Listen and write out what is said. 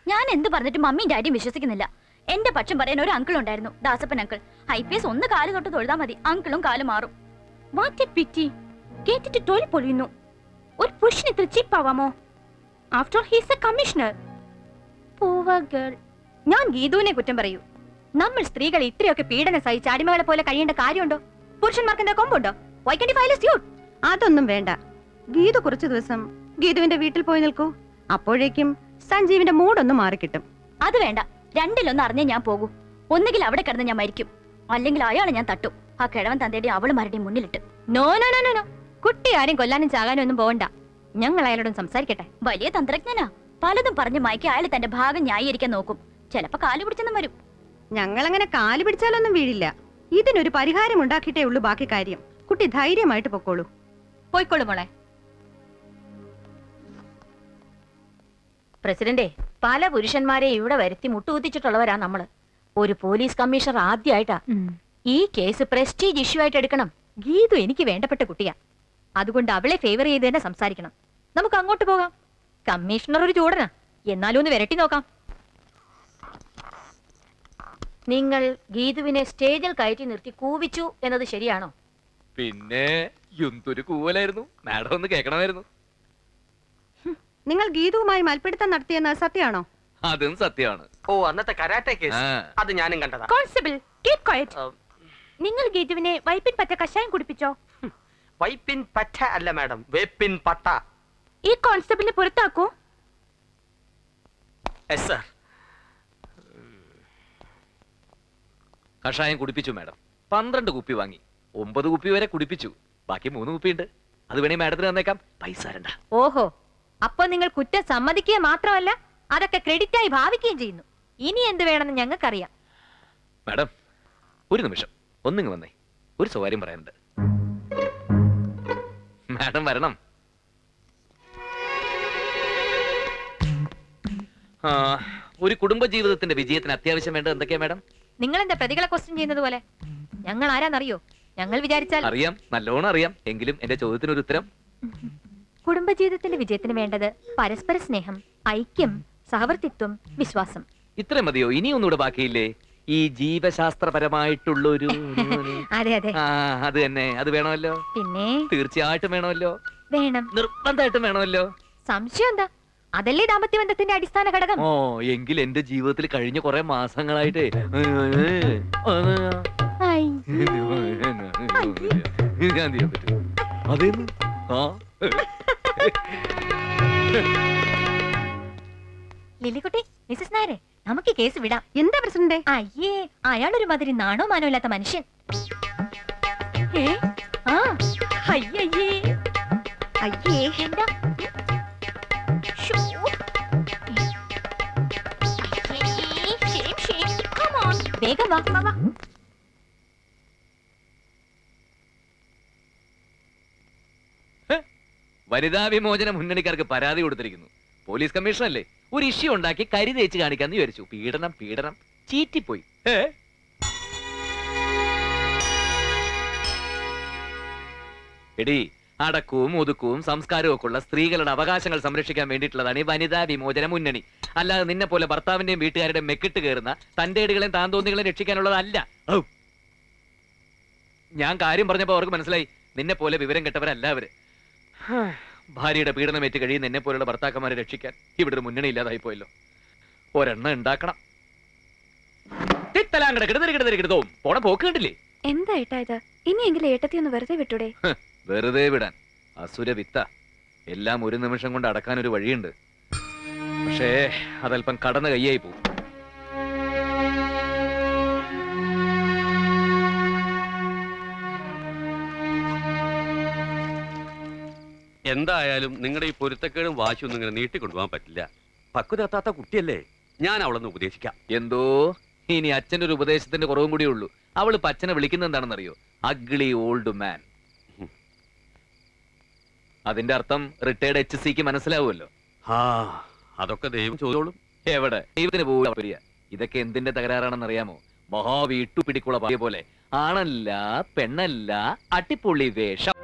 ഞാൻ എന്ത് പറഞ്ഞിട്ട് മമ്മിയും ഡാഡിയും വിശ്വസിക്കുന്നില്ല എന്റെ പക്ഷം പറയാൻ ഒരു അങ്കിൾ ഉണ്ടായിരുന്നു Dasappan uncle I P S ഒന്ന് കാല് തൊട്ട് തൊഴുതാ മതി അങ്കിളും കാല് മാറും വാറ്റ് പിറ്റി കേട്ടിട്ട് തൊഴിൽ പൊളിയുന്നു ഒരു പുരുഷൻ ഇത്ര ചീപ്പാവാമോ ആഫ്റ്റർ ഹീസ് എ കമ്മീഷണർ പൂവ ഗേൾ ഞാൻ ഗീതുവിനെ കുറ്റം പറയൂ നമ്മൾ സ്ത്രീകൾ ഇത്രയൊക്കെ പീഡനം സഹിച്ച് അടിമകളെ പോലെ കഴിയേണ്ട കാര്യമുണ്ടോ പുരുഷന്മാർക്ക് എന്താ കൊമ്പുണ്ടോ വൈ കണ്ടി ഫയൽ സ്യൂട്ട് അതൊന്നും വേണ്ട ഗീതു കുറച്ചു ദിവസം ഗീതുവിന്റെ വീട്ടിൽ പോയി നിൽക്കൂ അപ്പോഴേക്കും സഞ്ജീവിന്റെ മൂടൊന്ന് മാറിക്കിട്ടും അത് വേണ്ട രണ്ടിലൊന്ന് അറിഞ്ഞേ ഞാൻ പോകൂ ഒന്നുകിൽ അവിടെ കിടന്ന് ഞാൻ മരിക്കും അല്ലെങ്കിൽ അയാളെ ഞാൻ തട്ടും ആ കിഴവൻ തന്തയുടെ അവളുമാരുടെയും മുന്നിലിട്ട് no no no no no കുട്ടി ആരും കൊല്ലാനും ചാകാനും ഒന്നും പോകണ്ട ഞങ്ങൾ അയാളോടും സംസാരിക്കട്ടെ വലിയ തന്ത്രജ്ഞനാ പലതും പറഞ്ഞ് മയക്കി അയാൾ തന്റെ ഭാഗം ന്യായീകരിക്കാൻ നോക്കും ചിലപ്പോ കാല് പിടിച്ചെന്നും വരും ഞങ്ങൾ അങ്ങനെ കാല് പിടിച്ചാലൊന്നും വീഴില്ല ഇതിനൊരു പരിഹാരം ഉണ്ടാക്കിയിട്ടേ ഉള്ളൂ ബാക്കി കാര്യം കുട്ടി ധൈര്യമായിട്ട് പൊക്കോളൂ പോയിക്കോളൂ മോളെ പ്രസിഡന്റെ പല പുരുഷന്മാരെ ഇവിടെ വരുത്തി മുട്ടുകുത്തിച്ചിട്ടുള്ളവരാ നമ്മള് ഒരു പോലീസ് കമ്മീഷണർ ആദ്യമായിട്ടാ ഈ കേസ് പ്രസ്റ്റീജ് ഇഷ്യൂ ആയിട്ട് എടുക്കണം ഗീതു എനിക്ക് വേണ്ടപ്പെട്ട കുട്ടിയാ അതുകൊണ്ട് അവളെ ഫേവർ ചെയ്ത് തന്നെ സംസാരിക്കണം നമുക്ക് അങ്ങോട്ട് പോകാം കമ്മീഷണർ ഒരു ചൂടനാ എന്നാലും ഒന്ന് വിരട്ടി നോക്കാം നിങ്ങൾ ഗീതുവിനെ സ്റ്റേജിൽ കയറ്റി നിർത്തി കൂവിച്ചു എന്നത് ശരിയാണോ പിന്നെ എന്തൊരു കൂവലായിരുന്നു മാഡം ഒന്ന് കേൾക്കണമായിരുന്നു നിങ്ങൾ ഗീതുവുമായി മൽപ്പിടുത്തം നടത്തിയെന്ന് സത്യമാണോ അതും സത്യമാണ് ഓ അന്നത്തെ കരാട്ടെ കേസ് ആ. അത് ഞാനും കണ്ടതാ കോൺസ്റ്റബിൾ കീപ് ക്വയറ്റ് ആ, നിങ്ങൾ ഗീതുവിനെ വൈപ്പിൻ പറ്റ കഷായം കുടിപ്പിച്ചോ വൈപ്പിൻ പറ്റ അല്ല മാഡം വേപ്പിൻ പട്ട ഈ കോൺസ്റ്റബിളിനെ പുറത്താക്കൂ എസ് സർ കഷായം കുടിപ്പിച്ചു മാഡം പന്ത്രണ്ട് കുപ്പി വാങ്ങി ഒമ്പത് കുപ്പി വരെ കുടിപ്പിച്ചു ബാക്കി മൂന്ന് കുപ്പിയുണ്ട് അത് വേണേ മാഡത്തിന് തന്നേക്കാം പൈസ തരണ്ട ഓഹോ അപ്പൊ നിങ്ങൾ കുറ്റം സമ്മതിക്കുക മാത്രമല്ല അതൊക്കെ ക്രെഡിറ്റ് ആയി ഭാവിക്കുകയും ചെയ്യുന്നു ഇനി എന്ത് വേണമെന്ന് ഞങ്ങൾക്കറിയാം മാഡം ഒരു നിമിഷം ഒന്നിങ്ങ് വന്നേ ഒരു സ്വകാര്യം പറയാനുണ്ട് മാഡം വരണം ആ, ഒരു കുടുംബ ജീവിതത്തിന്റെ വിജയത്തിന് അത്യാവശ്യം വേണ്ടത് എന്തൊക്കെയാ മാഡം നിങ്ങൾ എന്താ പ്രതികളെ ക്വസ്റ്റ്യൻ ചെയ്യുന്നത് പോലെ ഞങ്ങൾ ആരാന്നറിയോ ഞങ്ങൾ വിചാരിച്ചാൽ അറിയാം നല്ലോണം അറിയാം എങ്കിലും എന്റെ ചോദ്യത്തിന് ഒരു ഉത്തരം കുടുംബജീവിതത്തിന്റെ വിജയത്തിന് വേണ്ടത് പരസ്പര സ്നേഹം ഐക്യം സഹവർത്തിത്വം വിശ്വാസം ഇത്രയും മതിയോ ഇനി ഒന്നുകൂടെ ബാക്കിയില്ലേ ഈ ജീവശാസ്ത്രപരമായിട്ടുള്ള ഒരു അതെ അതെ ആ അത് തന്നെ അത് വേണമല്ലോ പിന്നെ തീർച്ചയായിട്ടും വേണമല്ലോ വേണം നിർബന്ധമായിട്ടും വേണമല്ലോ സംശയം എന്താ അതല്ലേ ദാമ്പത്യ ബന്ധത്തിന്റെ അടിസ്ഥാന ഘടകം ഓ എങ്കിൽ എന്റെ ജീവിതത്തിൽ കഴിഞ്ഞ കുറെ മാസങ്ങളായിട്ടേ ഐ, ഞാൻ ചെയ്യാൻ പറ്റും അതേന്ന് ആ ലില്ലിക്കുട്ടി മിസ്സസ് നായരെ നമുക്ക് ഈ കേസ് വിടാം എന്താ പ്രസിഡന്റെ അയ്യേ അയാളൊരു മാതിരി നാണോ മാനോ ഇല്ലാത്ത മനുഷ്യൻ ഏ ആ അയ്യയ്യേ അയ്യേ എന്താ ശ്ശോ. അയ്യേ, shame, shame. Come on. വേഗം വാ വാ, വാ വനിതാ വിമോചന മുന്നണിക്കാർക്ക് പരാതി കൊടുത്തിരിക്കുന്നു പോലീസ് കമ്മീഷണർ അല്ലേ ഒരു ഇഷ്യൂ ഉണ്ടാക്കി കരി തേച്ച് കാണിക്കാന്ന് വിചാരിച്ചു പീഡനം പീഡനം ചീറ്റിപ്പോയി ഏ? എടി അടക്കവും ഒതുക്കവും സംസ്കാരവും ഒക്കെ ഉള്ള സ്ത്രീകളുടെ അവകാശങ്ങൾ സംരക്ഷിക്കാൻ വേണ്ടിയിട്ടുള്ളതാണ് ഈ വനിതാ വിമോചന മുന്നണി അല്ലാതെ നിന്നെ പോലെ ഭർത്താവിന്റെയും വീട്ടുകാരുടെയും മെക്കിട്ട് കയറുന്ന തന്റെ ഇടുകളെയും താന്തോന്നികളെയും രക്ഷിക്കാനുള്ളതല്ല ഔ. ഞാൻ കാര്യം പറഞ്ഞപ്പോ അവർക്ക് മനസ്സിലായി നിന്നെ പോലെ വിവരം കെട്ടവരല്ല അവര് ഹാ, ഭാര്യയുടെ പീഡനമേറ്റ് കഴിയുന്ന എന്നെ പോലുള്ള ഭർത്താക്കന്മാരെ രക്ഷിക്കാൻ ഇവിടെ ഒരു മുന്നണി ഇല്ലാതായി പോയല്ലോ ഒരെണ്ണം ഉണ്ടാക്കണം തിത്തലാങ്കട കിടന്നരി കിടന്നരി കിടതവും പോണ പോക്ക് കണ്ടില്ലേ എന്താ ഏട്ടാ ഇത് ഇനിയെങ്കിലും ഏട്ടത്തി ഒന്ന് വെറുതെ വിട്ടൂടെ വെറുതെ വിടാൻ അസുര വിത്ത എല്ലാം ഒരു നിമിഷം കൊണ്ട് അടക്കാൻ ഒരു വഴിയുണ്ട് പക്ഷേ അതല്പം കടന്ന കയ്യായി പോകും എന്തായാലും നിങ്ങളുടെ ഈ പൊരുത്തക്കേടും വാശിയൊന്നും ഇങ്ങനെ നീട്ടിക്കൊണ്ടുപോകാൻ പറ്റില്ല പക്വത എത്താത്ത കുട്ടിയല്ലേ ഞാൻ അവളൊന്ന് ഉപദേശിക്കാം എന്തോ ഇനി അച്ഛന്റെ ഒരു ഉപദേശത്തിന്റെ കുറവും കൂടിയേ ഉള്ളൂ അവള് അച്ഛനെ വിളിക്കുന്നത് എന്താണെന്നറിയോ അഗ്ലി ഓൾഡ് മാൻ അതിന്റെ അർത്ഥം റിട്ടയർഡ് എച്ച് സിക്ക് മനസ്സിലാവുമല്ലോ ആ അതൊക്കെ ദൈവം ചോദിച്ചോളും എവിടെ ദൈവത്തിന് പോവുക ഇതൊക്കെ എന്തിന്റെ തകരാറാണെന്ന് അറിയാമോ മഹാവീട്ടു പിടിക്കുള്ള പായ പോലെ ആണല്ല പെണ്ണല്ല അട്ടിപ്പുള്ളി വേഷം